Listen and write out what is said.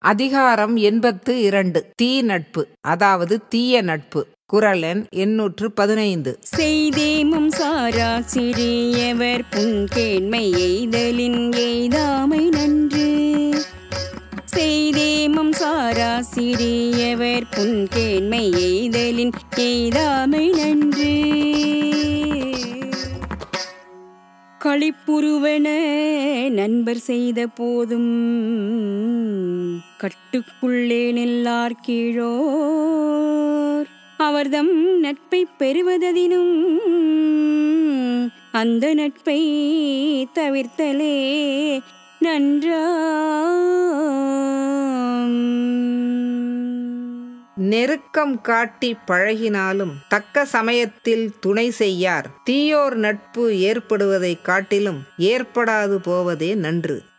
அதிகாரம் எண்பத்து இரண்டு தீ நட்பு அதாவது தீய நட்பு குரல் எண் எண்ணூற்று பதினைந்து செய்தேமும் சாரா சிறியவர் புன்கேண்மை எய்தலின் எய்தாமை நன்று செய்தேமும் சாரா சிறியவர் புன்கேண்மை எய்தலின் எய்தாமை நன்று களிப்புருவன நண்பர் செய்த போதும் கட்டுக்குள்ளே நெல்லார் கீழோர் அவர்தம் நட்பை பெறுவததினும் அந்த நட்பை தவிர்த்தலே நன்றாம் நெருக்கம் காட்டி பழகினாலும் தக்க சமயத்தில் துணை செய்யார் தீயோர் நட்பு ஏற்படுவதைக் காட்டிலும் ஏற்படாது போவதே நன்று